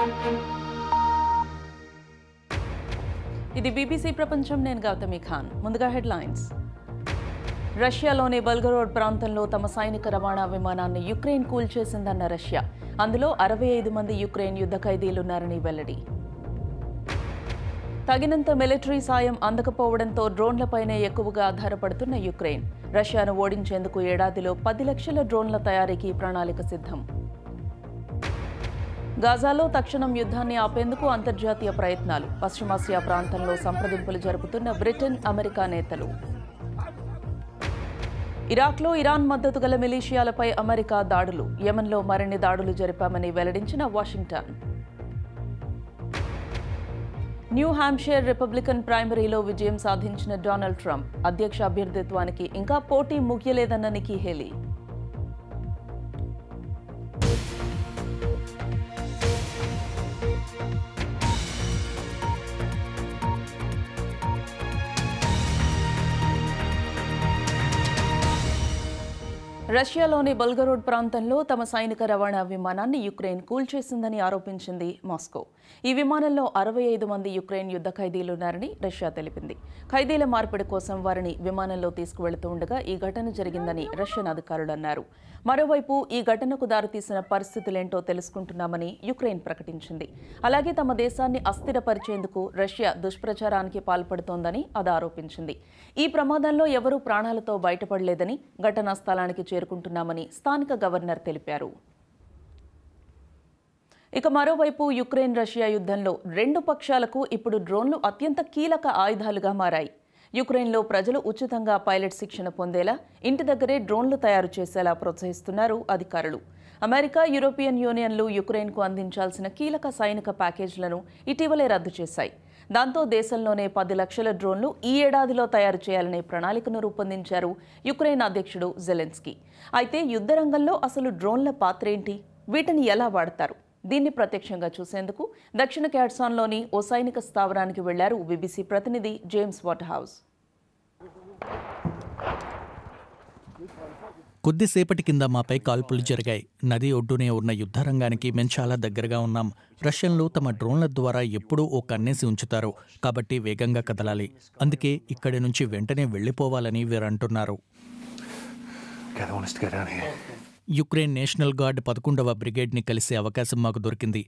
ఇది బీబీసీ ప్రపంచం నేను గౌతమి ఖాన్ ముందుగా హెడ్లైన్స్ రష్యాలోని బల్గరోడ్ ప్రాంతంలో తమ సైనిక రవాణా విమానాన్ని యుక్రెయిన్ కూల్చేసిందన్న రష్యా అందులో అరవై ఐదు మంది యుక్రెయిన్ యుద్ధ ఖైదీలున్నారని వెల్లడి తగినంత మిలిటరీ సాయం అందకపోవడంతో డ్రోన్లపైనే ఎక్కువగా ఆధారపడుతున్న యుక్రెయిన్ రష్యాను ఓడించేందుకు ఏడాదిలో పది లక్షల డ్రోన్ల తయారీకి ప్రణాళిక సిద్ధం గాజాలో తక్షణం యుద్ధాన్ని ఆపేందుకు అంతర్జాతీయ ప్రయత్నాలు పశ్చిమాసియా ప్రాంతంలో సంప్రదింపులు జరుపుతున్న బ్రిటన్ అమెరికా నేతలు ఇరాక్లో ఇరాన్ మద్దతు గల మిలీషియాలపై అమెరికా దాడులు యెమెన్లో మరిన్ని దాడులు జరిపామని వెల్లడించిన వాషింగ్టన్ న్యూ హాంషైర్ రిపబ్లికన్ ప్రైమరీలో విజయం సాధించిన డొనాల్డ్ ట్రంప్ అధ్యక్ష అభ్యర్థిత్వానికి ఇంకా పోటీ ముగియలేదన్న నికీ హేలీ రష్యాలోని బల్గరోడ్ ప్రాంతంలో తమ సైనిక రవాణా విమానాన్ని యుక్రెయిన్ కూల్చేసిందని ఆరోపించింది మాస్కో ఈ విమానంలో అరవై ఐదు మంది యుక్రెయిన్ యుద్ధ ఖైదీలున్నారని రష్యా తెలిపింది ఖైదీల మార్పిడి కోసం వారిని విమానంలో తీసుకువెళుతూ ఉండగా ఈ ఘటన జరిగిందని రష్యన్ అధికారులు అన్నారు మరోవైపు ఈ ఘటనకు దారితీసిన పరిస్థితులేంటో తెలుసుకుంటున్నామని యుక్రెయిన్ ప్రకటించింది అలాగే తమ దేశాన్ని అస్థిరపరిచేందుకు రష్యా దుష్ప్రచారానికి పాల్పడుతోందని అది ఆరోపించింది ఈ ప్రమాదంలో ఎవరూ ప్రాణాలతో బయటపడలేదని ఘటనా స్థలానికి చేరుకుంటున్నామని స్థానిక గవర్నర్ తెలిపారు ఇక మరోవైపు యుక్రెయిన్ రష్యా యుద్ధంలో రెండు పక్షాలకు ఇప్పుడు డ్రోన్లు అత్యంత కీలక ఆయుధాలుగా మారాయి యుక్రెయిన్లో ప్రజలు ఉచితంగా పైలట్ శిక్షణ పొందేలా ఇంటి దగ్గరే డ్రోన్లు తయారు చేసేలా ప్రోత్సహిస్తున్నారు అధికారులు అమెరికా యూరోపియన్ యూనియన్లు యుక్రెయిన్కు అందించాల్సిన కీలక సైనిక ప్యాకేజీలను ఇటీవలే రద్దు చేశాయి దాంతో దేశంలోనే పది లక్షల డ్రోన్లు ఈ ఏడాదిలో తయారు చేయాలనే ప్రణాళికను రూపొందించారు యుక్రెయిన్ అధ్యక్షుడు జెలెన్స్కీ అయితే యుద్ధ రంగంలో అసలు డ్రోన్ల పాత్ర ఏంటి వీటిని ఎలా వాడతారు దీన్ని ప్రత్యక్షంగా చూసేందుకు దక్షిణ క్యాట్సాన్లోని ఓ సైనిక స్థావరానికి వెళ్లారు బీబీసీ ప్రతినిధి జేమ్స్ వాటర్హౌస్ కొద్దిసేపటి కింద మాపై కాల్పులు జరిగాయి నది ఒడ్డునే ఉన్న యుద్ధరంగానికి మేము చాలా దగ్గరగా ఉన్నాం రష్యన్లు తమ డ్రోన్ల ద్వారా ఎప్పుడూ ఓ కన్నేసి ఉంచుతారు కాబట్టి వేగంగా కదలాలి అందుకే ఇక్కడి నుంచి వెంటనే వెళ్ళిపోవాలని వీరంటున్నారు Okay, they want us to go down here. Ukraine National Guard పదకొండవ బ్రిగేడ్ని కలిసే అవకాశం మాకు దొరికింది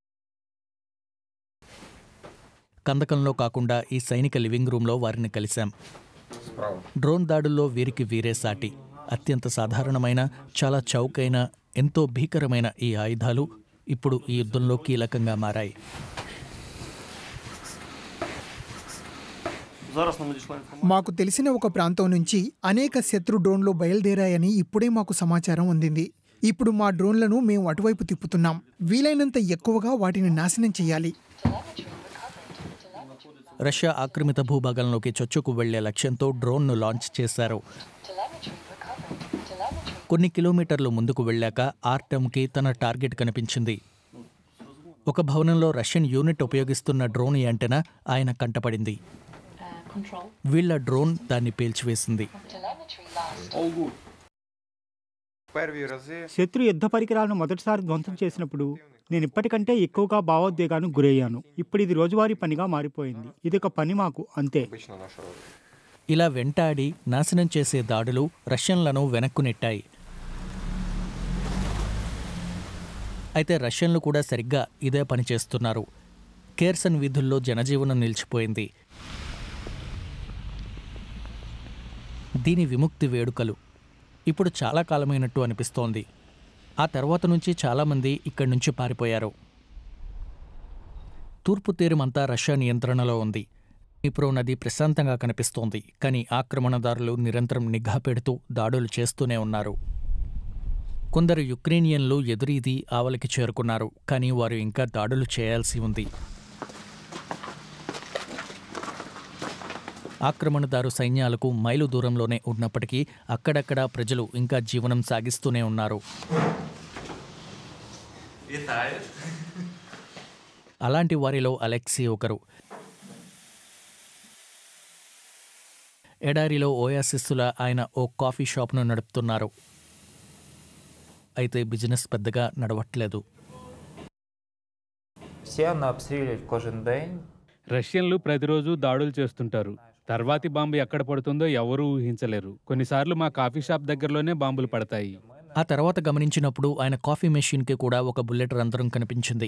కందకంలో కాకుండా ఈ సైనిక లివింగ్ రూమ్లో వారిని కలిశాం డ్రోన్ దాడుల్లో వీరికి వీరే సాటి అత్యంత సాధారణమైన చాలా చౌకైన ఎంతో భీకరమైన ఈ ఆయుధాలు ఇప్పుడు ఈ యుద్ధంలో కీలకంగా మారాయి Зараз нам надійшла інформація. మాకు తెలిసిన ఒక ప్రాంతం నుంచి అనేక శత్రు డ్రోన్లు బయలుదేరాయని ఇప్పుడే మాకు సమాచారం అందింది ఇప్పుడు మా డ్రోన్లను మేము అటువైపు తిప్పుతున్నాం వీలైనంత ఎక్కువగా వాటిని నాశనం చేయాలి రష్యా ఆక్రమిత భూభాగంలోకి చొచ్చుకు వెళ్లే లక్ష్యంతో డ్రోన్ను లాంచ్ చేశారు కొన్ని కిలోమీటర్లు ముందుకు వెళ్ళాక ఆర్టమ్కి తన టార్గెట్ కనిపించింది ఒక భవనంలో రష్యన్ యూనిట్ ఉపయోగిస్తున్న డ్రోన్ యాంటెనా ఆయన కంటపడింది వీళ్ళ డ్రోన్ దాన్ని పేల్చివేసింది Перві рази శత్రు యుద్ధ పరికరాలను మొదటిసారి ధ్వంసం చేసినప్పుడు నేను ఇప్పటికంటే ఎక్కువగా భావోద్వేగానికి గురయ్యాను ఇప్పుడు ఇది రోజువారీ పనిగా మారిపోయింది ఇది ఒక పని మాకు అంతే обична наша робота. ఇలా వెంటాడి నాశనం చేసే దాడులు రష్యన్లను వెనక్కు నెట్టాయి అయితే రష్యన్లు కూడా సరిగ్గా ఇదే పని చేస్తున్నారు కేర్సన్ వీధుల్లో జనజీవనం నిలిచిపోయింది దీని విముక్తి వేడుకలు ఇప్పుడు చాలా కాలమైనట్టు అనిపిస్తోంది ఆ తర్వాత నుంచి చాలామంది ఇక్కడి నుంచి పారిపోయారు తూర్పు తీరమంతా రష్యా నియంత్రణలో ఉంది ఇప్రో నది ప్రశాంతంగా కనిపిస్తోంది కానీ ఆక్రమణదారులు నిరంతరం నిఘా పెడుతూ దాడులు చేస్తూనే ఉన్నారు కొందరు యుక్రేనియన్లు ఎదురీది ఆవలికి చేరుకున్నారు కానీ వారు ఇంకా దాడులు చేయాల్సి ఉంది ఆక్రమణదారు సైన్యాలకు మైలు దూరంలోనే ఉన్నప్పటికీ అక్కడక్కడా ప్రజలు ఇంకా జీవనం సాగిస్తూనే ఉన్నారు అలాంటి వారిలో అలెక్సీ ఒకరు ఎడారిలో ఓయాసిస్సుల ఆయన ఓ కాఫీ షాప్ను నడుపుతున్నారు అయితే బిజినెస్ పెద్దగా నడవట్లేదు Всі вони обстрілюють кожен день. రష్యన్లు ప్రతిరోజు దాడులు చేస్తుంటారు తర్వాతి బాంబు ఎక్కడ పడుతుందో ఎవరూ ఊహించలేరు కొన్నిసార్లు మా కాఫీ షాప్ దగ్గరలోనే బాంబులు పడతాయి ఆ తర్వాత గమనించినప్పుడు ఆయన కాఫీ మెషిన్కి కూడా ఒక బుల్లెట్ రంధ్రం కనిపించింది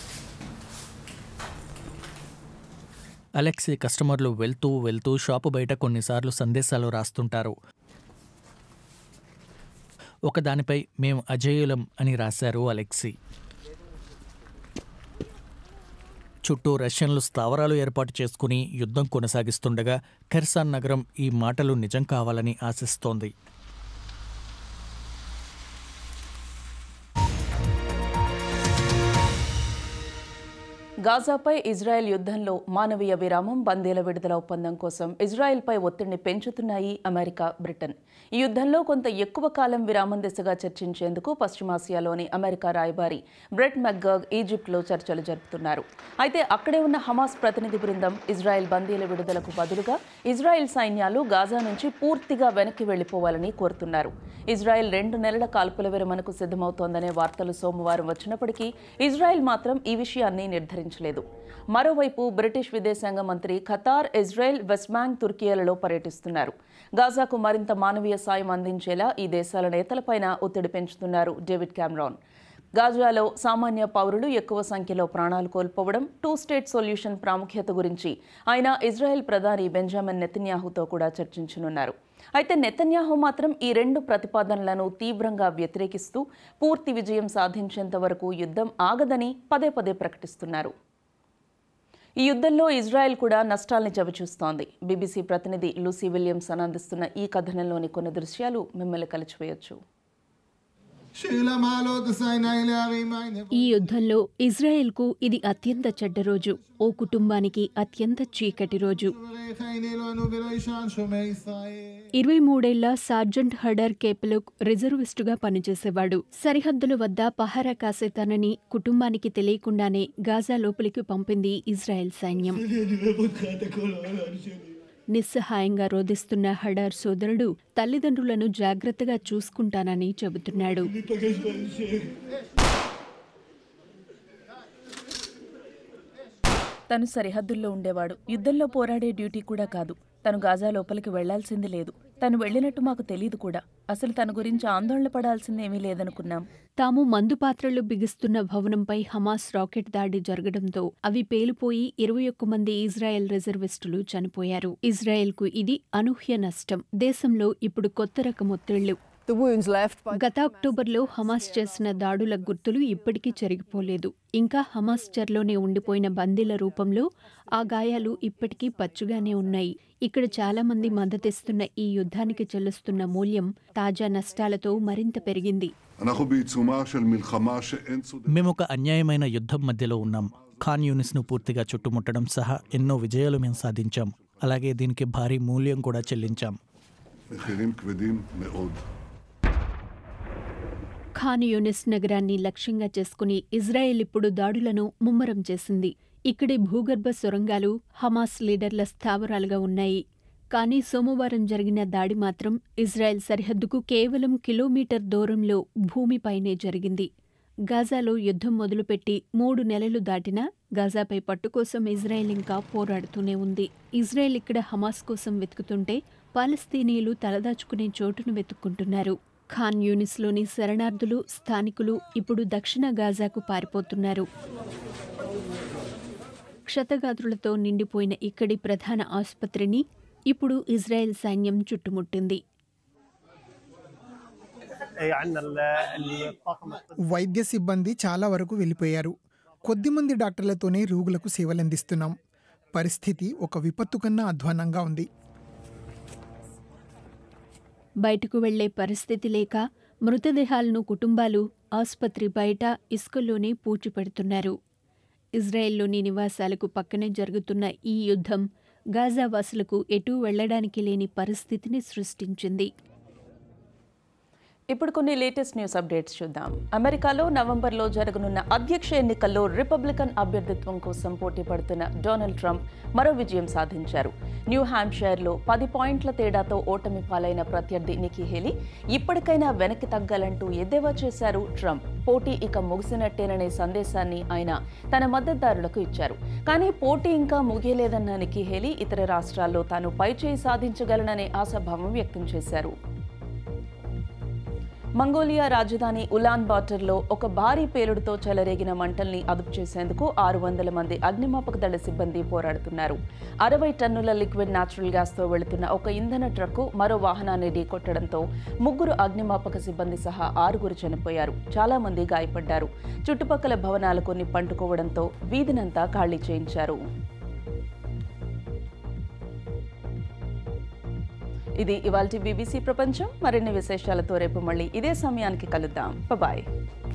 అలెక్సీ కస్టమర్లు వెళ్తూ వెళ్తూ షాపు బయట కొన్నిసార్లు సందేశాలు రాస్తుంటారు ఒకదానిపై మేము అజేయులం అని రాశారు అలెక్సీ చుట్టూ రష్యన్లు స్థావరాలు ఏర్పాటు చేసుకుని యుద్ధం కొనసాగిస్తుండగా ఖెర్సాన్ నగరం ఈ మాటలు నిజం కావాలని ఆశిస్తోంది గాజాపై ఇజ్రాయెల్ యుద్ధంలో మానవీయ విరామం బందీల విడుదల ఒప్పందం కోసం ఇజ్రాయెల్పై ఒత్తిడిని పెంచుతున్నాయి అమెరికా బ్రిటన్ ఈ యుద్ధంలో కొంత ఎక్కువ కాలం విరామం దిశగా చర్చించేందుకు పశ్చిమాసియాలోని అమెరికా రాయబారి బ్రెట్ మెగ్గర్గ్ ఈజిప్ట్లో చర్చలు జరుపుతున్నారు అయితే అక్కడే ఉన్న హమాస్ ప్రతినిధి బృందం ఇజ్రాయెల్ బందీల విడుదలకు బదులుగా ఇజ్రాయెల్ సైన్యాలు గాజా నుంచి పూర్తిగా వెనక్కి వెళ్లిపోవాలని కోరుతున్నారు ఇజ్రాయెల్ రెండు నెలల కాల్పుల విరమణకు సిద్ధమవుతోందనే వార్తలు సోమవారం వచ్చినప్పటికీ ఇజ్రాయెల్ మాత్రం ఈ విషయాన్ని నిర్ధారించలేదు మరోవైపు బ్రిటిష్ విదేశాంగ మంత్రి ఖతార్ ఇజ్రాయెల్ వెస్ట్ బ్యాంక్ తుర్కియాలలో పర్యటిస్తున్నారు గాజాకు మరింత మానవీయ సాయం అందించేలా ఈ దేశాల నేతలపైన ఒత్తిడి పెంచుతున్నారు డేవిడ్ క్యామ్రాన్ గాజాలో సామాన్య పౌరులు ఎక్కువ సంఖ్యలో ప్రాణాలు కోల్పోవడం టూ స్టేట్ సొల్యూషన్ ప్రాముఖ్యత గురించి ఆయన ఇజ్రాయెల్ ప్రధాని బెంజామిన్ నెతన్యాహుతో కూడా చర్చించనున్నారు అయితే నెతన్యాహు మాత్రం ఈ రెండు ప్రతిపాదనలను తీవ్రంగా వ్యతిరేకిస్తూ పూర్తి విజయం సాధించేంత వరకు యుద్ధం ఆగదని పదే పదే ప్రకటిస్తున్నారు ఈ యుద్ధంలో ఇజ్రాయెల్ కూడా నష్టాల్ని చవిచూస్తోంది బీబీసీ ప్రతినిధి లూసీ విలియమ్సన్ అందిస్తున్న ఈ కథనంలోని కొన్ని దృశ్యాలు మిమ్మల్ని కలిచివేయొచ్చు ఈ యుద్ధంలో ఇజ్రాయెల్కు ఇది అత్యంత చెడ్డ రోజు ఓ కుటుంబానికి అత్యంత చీకటి రోజు ఇరవై మూడేళ్ల సార్జెంట్ హడర్ కేపలుక్ రిజర్విస్టుగా పనిచేసేవాడు సరిహద్దుల వద్ద పహారా కాసే తనని కుటుంబానికి తెలియకుండానే గాజా లోపలికి పంపింది ఇజ్రాయెల్ సైన్యం నిస్సహాయంగా రోధిస్తున్న హడార్ సోదరుడు తల్లిదండ్రులను జాగ్రత్తగా చూసుకుంటానని చెబుతున్నాడు తను సరిహద్దుల్లో ఉండేవాడు యుద్ధంలో పోరాడే డ్యూటీ కూడా కాదు తను గాజా లోపలికి వెళ్లాల్సింది లేదు తను వెళ్ళినట్టు మాకు తెలియదు కూడా అసలు తన గురించి ఆందోళన పడాల్సిందేమీ లేదనుకున్నాం తాము మందు పాత్రలు బిగిస్తున్న భవనంపై హమాస్ రాకెట్ దాడి జరగడంతో అవి పేలిపోయి ఇరవై ఒక్క మంది ఇజ్రాయెల్ రిజర్విస్టులు చనిపోయారు ఇజ్రాయెల్కు ఇది అనూహ్య నష్టం దేశంలో ఇప్పుడు కొత్త రకం ఒత్తిళ్లు గత అక్టోబర్లో హమాస్ చేసిన దాడుల గుర్తులు ఇప్పటికీ చెరిగిపోలేదు ఇంకా హమాస్ చెర్లోనే ఉండిపోయిన బందీల రూపంలో ఆ గాయాలు ఇప్పటికీ పచ్చుగానే ఉన్నాయి ఇక్కడ చాలా మంది మద్దతిస్తున్న ఈ యుద్ధానికి చెల్లిస్తున్న మూల్యం తాజా నష్టాలతో మరింత పెరిగింది אנחנו בעיצומה של מלחמה שאין צודק. మేము ఒక అన్యాయమైన యుద్ధం మధ్యలో ఉన్నాం ఖాన్ యూనిస్ను పూర్తిగా చుట్టుముట్టడం సహా ఎన్నో విజయాలు మేము సాధించాం అలాగే దీనికి భారీ మూల్యం కూడా చెల్లించాం מחירים כבדים מאוד. ఖాన్ యూనిస్ నగరాన్ని లక్ష్యంగా చేసుకుని ఇజ్రాయెల్ ఇప్పుడు దాడులను ముమ్మరం చేసింది ఇక్కడి భూగర్భ సొరంగాలు హమాస్ లీడర్ల స్థావరాలుగా ఉన్నాయి కానీ సోమవారం జరిగిన దాడి మాత్రం ఇజ్రాయెల్ సరిహద్దుకు కేవలం కిలోమీటర్ దూరంలో భూమిపైనే జరిగింది గాజాలో యుద్ధం మొదలుపెట్టి మూడు నెలలు దాటినా గాజాపై పట్టు కోసం ఇజ్రాయెల్ ఇంకా పోరాడుతూనే ఉంది ఇజ్రాయెల్ ఇక్కడ హమాస్ కోసం వెతుకుతుంటే పాలస్తీనీయులు తలదాచుకునే చోటును వెతుక్కుంటున్నారు ఖాన్ యూనిస్లోని శరణార్థులు స్థానికులు ఇప్పుడు దక్షిణ గాజాకు పారిపోతున్నారు క్షతగాత్రులతో నిండిపోయిన ఇక్కడి ప్రధాన ఆసుపత్రిని ఇప్పుడు ఇజ్రాయెల్ సైన్యం చుట్టుముట్టింది వైద్య సిబ్బంది చాలా వరకు వెళ్ళిపోయారు కొద్దిమంది డాక్టర్లతోనే రోగులకు సేవలందిస్తున్నాం పరిస్థితి ఒక విపత్తు కన్నా అధ్వానంగా ఉంది బయటకు వెళ్లే పరిస్థితి లేక మృతదేహాలను కుటుంబాలు ఆసుపత్రి బయట ఇసుకల్లోనే పూడ్చిపెడుతున్నారు ఇజ్రాయెల్లోని నివాసాలకు పక్కనే జరుగుతున్న ఈ యుద్ధం గాజా వాసులకు ఎటూ వెళ్లడానికి లేని పరిస్థితిని సృష్టించింది ఇప్పుడు కొన్ని లేటెస్ట్ న్యూస్ అప్డేట్స్ చూద్దాం అమెరికాలో నవంబర్లో జరగనున్న అధ్యక్ష ఎన్నికల్లో రిపబ్లికన్ అభ్యర్థిత్వం కోసం పోటీ పడుతున్న డొనాల్డ్ ట్రంప్ మరో విజయం సాధించారు న్యూ హ్యాంప్షైర్లో పది పాయింట్ల తేడాతో ఓటమి పాలైన ప్రత్యర్థి నికీ హేలీ ఇప్పటికైనా వెనక్కి తగ్గాలంటూ ఎద్దేవా చేశారు ట్రంప్ పోటీ ఇక ముగిసినట్టేననే సందేశాన్ని ఆయన తన మద్దతుదారులకు ఇచ్చారు కానీ పోటీ ఇంకా ముగియలేదన్న నికీ హేలీ ఇతర రాష్ట్రాల్లో తాను పైచేయి సాధించగలననే ఆశాభావం వ్యక్తం చేశారు మంగోలియా రాజధాని ఉలాన్ బాటర్లో ఒక భారీ పేలుడుతో చెలరేగిన మంటల్ని అదుపు చేసేందుకు ఆరు వందల మంది అగ్నిమాపక దళ సిబ్బంది పోరాడుతున్నారు అరవై టన్నుల లిక్విడ్ న్యాచురల్ గ్యాస్తో వెళుతున్న ఒక ఇంధన ట్రక్కు మరో వాహనాన్ని ఢీకొట్టడంతో ముగ్గురు అగ్నిమాపక సిబ్బంది సహా ఆరుగురు చనిపోయారు చాలా మంది గాయపడ్డారు చుట్టుపక్కల భవనాలు కొన్ని పంటుకోవడంతో వీధినంతా ఖాళీ చేయించారు ఇది ఇవాల్టి బీబీసీ ప్రపంచం మరిన్ని విశేషాలతో రేపు మళ్ళీ ఇదే సమయానికి కలుద్దాం బాయ్